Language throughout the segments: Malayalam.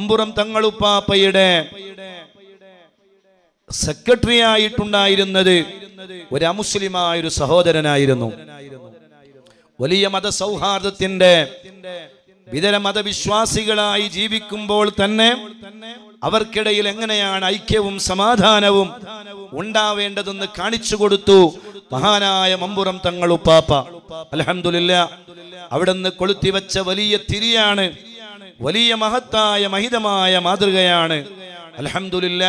അമ്പുറം തങ്ങളുപ്പാപ്പയുടെ സെക്രട്ടറി ആയിട്ടുണ്ടായിരുന്നത് ഒരു അമുസ്ലിമായ ഒരു സഹോദരനായിരുന്നു വലിയ മതസൗഹാർദ്ദത്തിന്റെ വിതര മതവിശ്വാസികളായി ജീവിക്കുമ്പോൾ തന്നെ അവർക്കിടയിൽ എങ്ങനെയാണ് ഐക്യവും സമാധാനവും ഉണ്ടാവേണ്ടതെന്ന് കാണിച്ചു കൊടുത്തു മഹാനായ മമ്പുറം തങ്ങളുപ്പാപ്പ അലഹമില്ല അവിടുന്ന് കൊളുത്തിവെച്ച വലിയ തിരിയാണ് വലിയ മഹത്തായ മഹിതമായ മാതൃകയാണ് അലഹമില്ല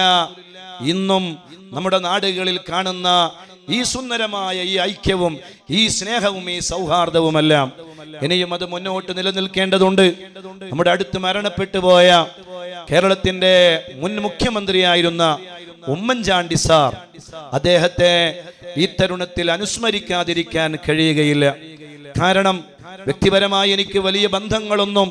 ഇന്നും നമ്മുടെ നാടുകളിൽ കാണുന്ന ഈ സുന്ദരമായ ഈ ഐക്യവും ഈ സ്നേഹവും ഈ സൗഹാർദ്ദവുമെല്ലാം ഇനിയും അത് മുന്നോട്ട് നിലനിൽക്കേണ്ടതുണ്ട് നമ്മുടെ അടുത്ത് മരണപ്പെട്ടു പോയ കേരളത്തിന്റെ മുൻ മുഖ്യമന്ത്രിയായിരുന്ന ഉമ്മൻചാണ്ടി സാർ അദ്ദേഹത്തെ ഈ തരുണത്തിൽ അനുസ്മരിക്കാതിരിക്കാൻ കഴിയുകയില്ല കാരണം വ്യക്തിപരമായി എനിക്ക് വലിയ ബന്ധങ്ങളൊന്നും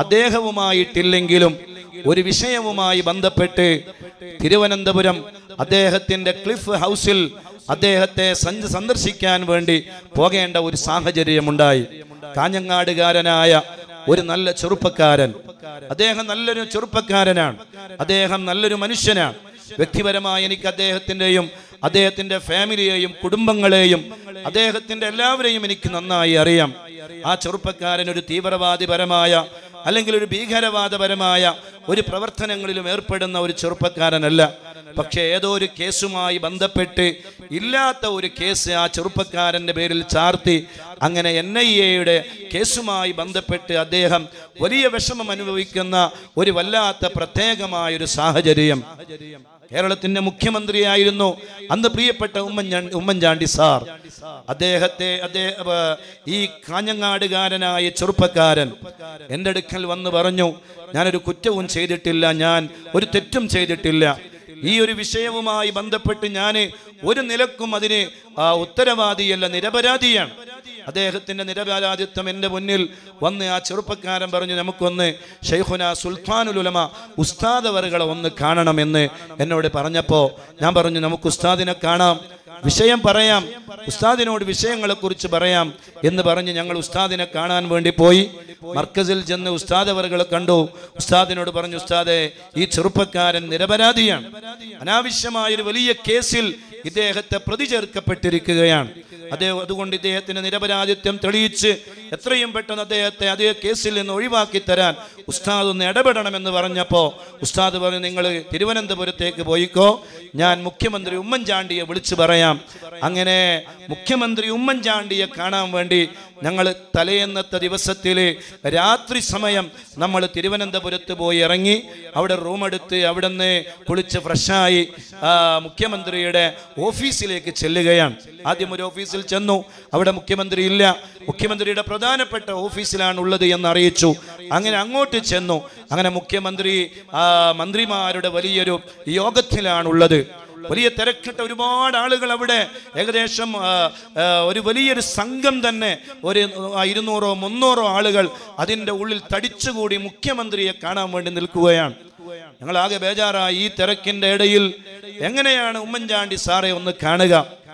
അദ്ദേഹവുമായിട്ടില്ലെങ്കിലും ഒരു വിഷയവുമായി ബന്ധപ്പെട്ട് തിരുവനന്തപുരം അദ്ദേഹത്തിന്റെ ക്ലിഫ് ഹൗസിൽ അദ്ദേഹത്തെ സഞ്ച- സന്ദർശിക്കാൻ വേണ്ടി പോകേണ്ട ഒരു സാഹചര്യമുണ്ടായി കാഞ്ഞങ്ങാടുകാരനായ ഒരു നല്ല ചെറുപ്പക്കാരൻ അദ്ദേഹം നല്ലൊരു ചെറുപ്പക്കാരനാണ് അദ്ദേഹം നല്ലൊരു മനുഷ്യനാണ് വ്യക്തിപരമായി എനിക്ക് അദ്ദേഹത്തിൻ്റെയും അദ്ദേഹത്തിന്റെ ഫാമിലിയെയും കുടുംബങ്ങളെയും അദ്ദേഹത്തിന്റെ എല്ലാവരെയും എനിക്ക് നന്നായി അറിയാം ആ ചെറുപ്പക്കാരൻ ഒരു തീവ്രവാദിപരമായ അല്ലെങ്കിൽ ഒരു ഭീകരവാദപരമായ ഒരു പ്രവർത്തനങ്ങളിലും ഏർപ്പെടുന്ന ഒരു ചെറുപ്പക്കാരനല്ല പക്ഷേ ഏതോ ഒരു കേസുമായി ബന്ധപ്പെട്ട് ഇല്ലാത്ത ഒരു കേസ് ആ ചെറുപ്പക്കാരന്റെ പേരിൽ ചാർത്തി അങ്ങനെ എൻ ഐ എയുടെ കേസുമായി ബന്ധപ്പെട്ട് അദ്ദേഹം വലിയ വിഷമം അനുഭവിക്കുന്ന ഒരു വല്ലാത്ത പ്രത്യേകമായ ഒരു സാഹചര്യം കേരളത്തിന്റെ മുഖ്യമന്ത്രിയായിരുന്നു അന്ന് പ്രിയപ്പെട്ട ഉമ്മൻചാണ്ടി ഉമ്മൻചാണ്ടി സാർ അദ്ദേഹത്തെ അദ്ദേഹം ഈ കാഞ്ഞങ്ങാടുകാരനായ ചെറുപ്പക്കാരൻ എൻ്റെ അടുക്കൽ വന്ന് പറഞ്ഞു ഞാനൊരു കുറ്റവും ചെയ്തിട്ടില്ല ഞാൻ ഒരു തെറ്റും ചെയ്തിട്ടില്ല ഈ ഒരു വിഷയവുമായി ബന്ധപ്പെട്ട് ഞാൻ ഒരു നിലക്കും അതിന് ആ, ഉത്തരവാദിയല്ല നിരപരാധിയാണ് അദ്ദേഹത്തിന്റെ നിരപരാധിത്വം എൻ്റെ മുന്നിൽ വന്ന് ആ ചെറുപ്പക്കാരൻ പറഞ്ഞു നമുക്കൊന്ന് ഷെയ്ഖുന സുൽത്താനുൽ ഉലമ ഉസ്താദ് അവറുകളെ ഒന്ന് കാണണമെന്ന് എന്നോട് പറഞ്ഞപ്പോൾ ഞാൻ പറഞ്ഞു നമുക്ക് ഉസ്താദിനെ കാണാം വിഷയം പറയാം ഉസ്താദിനോട് വിഷയങ്ങളെ കുറിച്ച് പറയാം എന്ന് പറഞ്ഞ് ഞങ്ങൾ ഉസ്താദിനെ കാണാൻ വേണ്ടി പോയി മർക്കസിൽ ചെന്ന് ഉസ്താദ് അവറുകളെ കണ്ടു ഉസ്താദിനോട് പറഞ്ഞു ഉസ്താദെ ഈ ചെറുപ്പക്കാരൻ നിരപരാധിയാണ് അനാവശ്യമായ ഒരു വലിയ കേസിൽ ഇദ്ദേഹത്തെ പ്രതി ചേർക്കപ്പെട്ടിരിക്കുകയാണ് അദ്ദേഹം അതുകൊണ്ട് ഇദ്ദേഹത്തിന് നിരപരാധിത്വം തെളിയിച്ച് എത്രയും പെട്ടെന്ന് അദ്ദേഹത്തെ അതേ കേസിൽ നിന്ന് ഒഴിവാക്കി തരാൻ ഉസ്താദ് ഒന്ന് ഇടപെടണമെന്ന് പറഞ്ഞപ്പോൾ ഉസ്താദ് പറഞ്ഞു നിങ്ങൾ തിരുവനന്തപുരത്തേക്ക് പോയിക്കോ ഞാൻ മുഖ്യമന്ത്രി ഉമ്മൻചാണ്ടിയെ വിളിച്ചു പറയാം അങ്ങനെ മുഖ്യമന്ത്രി ഉമ്മൻചാണ്ടിയെ കാണാൻ വേണ്ടി ഞങ്ങൾ തലേന്നത്തെ ദിവസത്തിൽ രാത്രി സമയം നമ്മൾ തിരുവനന്തപുരത്ത് പോയി ഇറങ്ങി അവിടെ റൂം എടുത്ത് അവിടെ നിന്ന് കുളിച്ച് ഫ്രഷായി ആ, മുഖ്യമന്ത്രിയുടെ ഓഫീസിലേക്ക് ചെല്ലുകയാണ് ആദ്യം ഒരു ഓഫീസിൽ ചെന്നു അവിടെ മുഖ്യമന്ത്രി ഇല്ല മുഖ്യമന്ത്രിയുടെ പ്രധാനപ്പെട്ട ഓഫീസിലാണ് ഉള്ളത് എന്ന് അറിയിച്ചു അങ്ങനെ അങ്ങോട്ട് ചെന്നു അങ്ങനെ മുഖ്യമന്ത്രി ആ, മന്ത്രിമാരുടെ വലിയൊരു യോഗത്തിലാണുള്ളത് വലിയ തിരക്കിട്ട ഒരുപാട് ആളുകൾ അവിടെ ഏകദേശം ആ, ആ, ഒരു വലിയൊരു സംഘം തന്നെ ഒരു ആ, ഇരുന്നൂറോ മുന്നൂറോ ആളുകൾ അതിൻ്റെ ഉള്ളിൽ തടിച്ചുകൂടി മുഖ്യമന്ത്രിയെ കാണാൻ വേണ്ടി നിൽക്കുകയാണ് ഞങ്ങൾ ആകെ ബേജാറായി ഈ തിരക്കിന്റെ ഇടയിൽ എങ്ങനെയാണ് ഉമ്മൻചാണ്ടി സാറെ ഒന്ന് കാണുക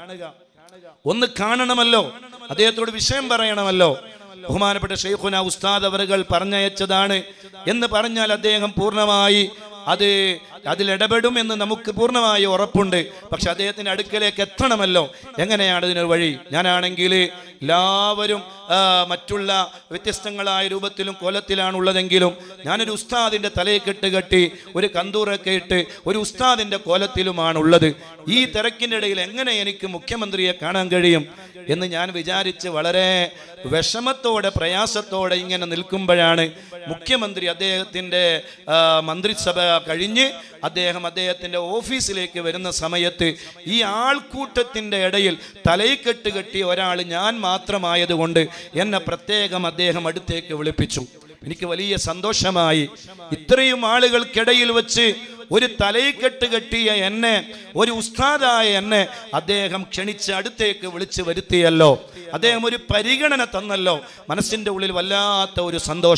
ഒന്ന് കാണണമല്ലോ അദ്ദേഹത്തോട് വിഷയം പറയണമല്ലോ ബഹുമാനപ്പെട്ട ഷെയ്ഖുന ഉസ്താദ് അവറുകൾ പറഞ്ഞയച്ചതാണ് എന്ന് പറഞ്ഞാൽ അദ്ദേഹം പൂർണ്ണമായി അത് അതിൽ ഇടപെടും എന്ന് നമുക്ക് പൂർണ്ണമായി ഉറപ്പുണ്ട് പക്ഷെ അദ്ദേഹത്തിന്റെ അടുക്കലേക്ക് എത്തണമല്ലോ എങ്ങനെയാണ് ഇതിനൊരു വഴി ഞാനാണെങ്കിൽ എല്ലാവരും ആ, മറ്റുള്ള വ്യത്യസ്തങ്ങളായ രൂപത്തിലും കോലത്തിലാണ് ഉള്ളതെങ്കിലും ഞാനൊരു ഉസ്താദിന്റെ തലയെ കെട്ട് കെട്ടി ഒരു കന്തൂറൊക്കെ ഇട്ട് ഒരു ഉസ്താദിന്റെ കോലത്തിലുമാണ് ഉള്ളത് ഈ തിരക്കിൻ്റെ ഇടയിൽ എങ്ങനെ എനിക്ക് മുഖ്യമന്ത്രിയെ കാണാൻ കഴിയും എന്ന് ഞാൻ വിചാരിച്ച് വളരെ വിഷമത്തോടെ പ്രയാസത്തോടെ ഇങ്ങനെ നിൽക്കുമ്പോഴാണ് മുഖ്യമന്ത്രി അദ്ദേഹത്തിൻ്റെ ആ, മന്ത്രിസഭ കഴിഞ്ഞ് അദ്ദേഹം അദ്ദേഹത്തിൻ്റെ ഓഫീസിലേക്ക് വരുന്ന സമയത്ത് ഈ ആൾക്കൂട്ടത്തിൻ്റെ ഇടയിൽ തലയിക്കെട്ട് കെട്ടിയ ഒരാൾ ഞാൻ മാത്രമായതുകൊണ്ട് എന്നെ പ്രത്യേകം അദ്ദേഹം അടുത്തേക്ക് വിളിപ്പിച്ചു എനിക്ക് വലിയ സന്തോഷമായി ഇത്രയും ആളുകൾക്കിടയിൽ വെച്ച് ഒരു തലയിക്കെട്ട് കെട്ടിയ എന്നെ ഒരു ഉസ്താദായ എന്നെ അദ്ദേഹം ക്ഷണിച്ച് അടുത്തേക്ക് വിളിച്ചു വരുത്തിയല്ലോ അദ്ദേഹം ഒരു പരിഗണന തന്നല്ലോ മനസ്സിന്റെ ഉള്ളിൽ വല്ലാത്ത ഒരു സന്തോഷം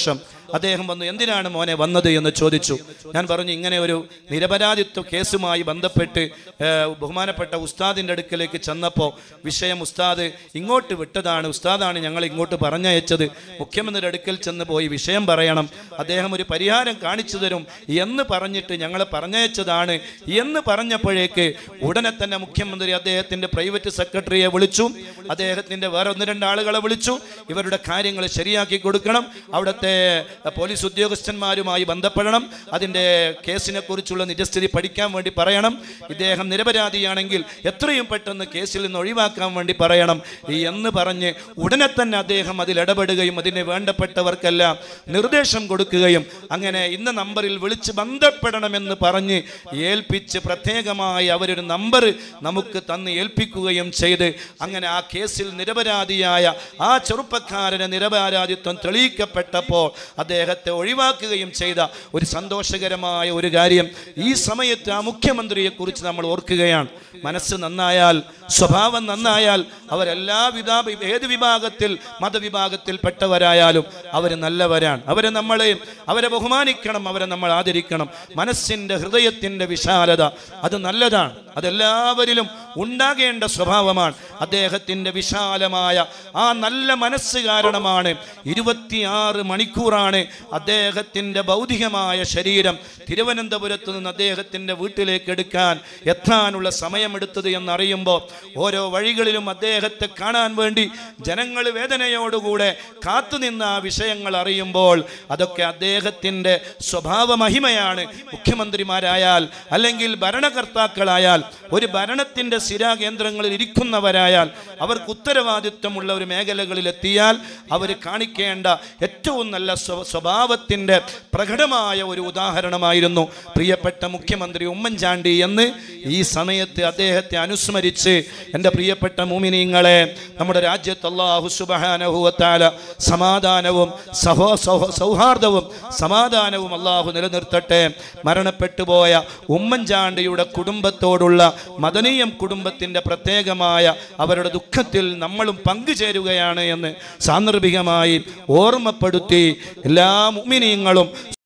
അദ്ദേഹം വന്നു എന്തിനാണ് മോനെ വന്നത് എന്ന് ചോദിച്ചു ഞാൻ പറഞ്ഞു ഇങ്ങനെ ഒരു നിരപരാധിത്വ കേസുമായി ബന്ധപ്പെട്ട് ഏഹ്, ബഹുമാനപ്പെട്ട ഉസ്താദിൻ്റെ അടുക്കലേക്ക് ചെന്നപ്പോൾ വിഷയം ഉസ്താദ് ഇങ്ങോട്ട് വിട്ടതാണ് ഉസ്താദാണ് ഞങ്ങൾ ഇങ്ങോട്ട് പറഞ്ഞയച്ചത് മുഖ്യമന്ത്രിയുടെ അടുക്കൽ ചെന്ന് പോയി വിഷയം പറയണം അദ്ദേഹം ഒരു പരിഹാരം കാണിച്ചു തരും എന്ന് പറഞ്ഞിട്ട് ഞങ്ങളെ പറഞ്ഞയച്ചതാണ് എന്ന് പറഞ്ഞപ്പോഴേക്ക് ഉടനെ തന്നെ മുഖ്യമന്ത്രി അദ്ദേഹത്തിന്റെ പ്രൈവറ്റ് സെക്രട്ടറിയെ വിളിച്ചു അദ്ദേഹത്തിന്റെ വേറെ ഒന്ന് രണ്ട് ആളുകളെ വിളിച്ചു ഇവരുടെ കാര്യങ്ങൾ ശരിയാക്കി കൊടുക്കണം അവിടുത്തെ പോലീസ് ഉദ്യോഗസ്ഥന്മാരുമായി ബന്ധപ്പെടണം അതിന്റെ കേസിനെ കുറിച്ചുള്ള നിജസ്ഥിതി പഠിക്കാൻ വേണ്ടി പറയണം ഇദ്ദേഹം നിരപരാധിയാണെങ്കിൽ എത്രയും പെട്ടെന്ന് കേസിൽ നിന്ന് ഒഴിവാക്കാൻ വേണ്ടി പറയണം എന്ന് പറഞ്ഞ് ഉടനെ തന്നെ അദ്ദേഹം അതിൽ ഇടപെടുകയും അതിന് വേണ്ടപ്പെട്ടവർക്കെല്ലാം നിർദ്ദേശം കൊടുക്കുകയും അങ്ങനെ ഇന്ന നമ്പറിൽ വിളിച്ച് ബന്ധപ്പെടണമെന്ന് പറഞ്ഞ് ഏൽപ്പിച്ച് പ്രത്യേകമായി അവരൊരു നമ്പർ നമുക്ക് തന്ന് ഏൽപ്പിക്കുകയും ചെയ്ത് അങ്ങനെ ആ കേസിൽ നിരപരാധിയായ ആ ചെറുപ്പക്കാരന് നിരപരാധിത്വം തെളിയിക്കപ്പെട്ടപ്പോൾ അദ്ദേഹത്തെ ഒഴിവാക്കുകയും ചെയ്ത ഒരു സന്തോഷകരമായ ഒരു കാര്യം ഈ സമയത്ത് ആ മുഖ്യമന്ത്രിയെ കുറിച്ച് നമ്മൾ ഓർക്കുകയാണ് മനസ്സ് നന്നായാൽ സ്വഭാവം നന്നായാൽ അവരെല്ലാ വിധ ഏത് വിഭാഗത്തിൽ മതവിഭാഗത്തിൽപ്പെട്ടവരായാലും അവർ നല്ലവരാണ് അവരെ നമ്മൾ അവരെ ബഹുമാനിക്കണം അവരെ നമ്മൾ ആദരിക്കണം മനസ്സിൻ്റെ ഹൃദയത്തിൻ്റെ വിശാലത അത് നല്ലതാണ് അതെല്ലാവരിലും ഉണ്ടാകേണ്ട സ്വഭാവമാണ് അദ്ദേഹത്തിൻ്റെ വിശാലമായ ആ നല്ല മനസ്സ് കാരണമാണ് ഇരുപത്തിയാറ് മണിക്കൂറാണ് അദ്ദേഹത്തിൻ്റെ ഭൗതികമായ ശരീരം തിരുവനന്തപുരത്ത് നിന്ന് അദ്ദേഹത്തിൻ്റെ വീട്ടിലേക്ക് എടുക്കാൻ എത്താനുള്ള സമയമെടുത്തത് എന്നറിയുമ്പോൾ ഓരോ വഴികളിലും അദ്ദേഹത്തെ കാണാൻ വേണ്ടി ജനങ്ങൾ വേദനയോടുകൂടെ കാത്തുനിന്ന ആ വിഷയങ്ങൾ അറിയുമ്പോൾ അതൊക്കെ അദ്ദേഹത്തിൻ്റെ സ്വഭാവ മഹിമയാണ് മുഖ്യമന്ത്രിമാരായാൽ അല്ലെങ്കിൽ ഭരണകർത്താക്കളായാൽ ഒരു ഭരണത്തിൻ്റെ സ്ഥിരാകേന്ദ്രങ്ങളിൽ ഇരിക്കുന്നവരായാൽ അവർക്ക് ഉത്തരവാദിത്വമുള്ള ഒരു മേഖലകളിൽ എത്തിയാൽ അവർ കാണിക്കേണ്ട ഏറ്റവും നല്ല സ്വ- സ്വഭാവത്തിൻ്റെ പ്രകടമായ ഒരു ഉദാഹരണമായിരുന്നു പ്രിയപ്പെട്ട മുഖ്യമന്ത്രി ഉമ്മൻചാണ്ടി എന്ന് ഈ സമയത്ത് അദ്ദേഹത്തെ അനുസ്മരിച്ച് എൻ്റെ പ്രിയപ്പെട്ട മുമിനീങ്ങളെ നമ്മുടെ രാജ്യത്ത് അള്ളാഹു സുബഹാനഹുവത്താല സമാധാനവും സഹോ സൗ- സൗഹാർദ്ദവും സമാധാനവും അള്ളാഹു നിലനിർത്തട്ടെ മരണപ്പെട്ടു പോയ ഉമ്മൻചാണ്ടിയുടെ കുടുംബത്തോടുള്ള മദനീയം കുടുംബത്തിൻ്റെ പ്രത്യേകമായ അവരുടെ ദുഃഖത്തിൽ നമ്മളും പങ്കുചേരുകയാണ് എന്ന് സാന്ദർഭികമായി ഓർമ്മപ്പെടുത്തി എല്ലാ മുമിനീങ്ങളും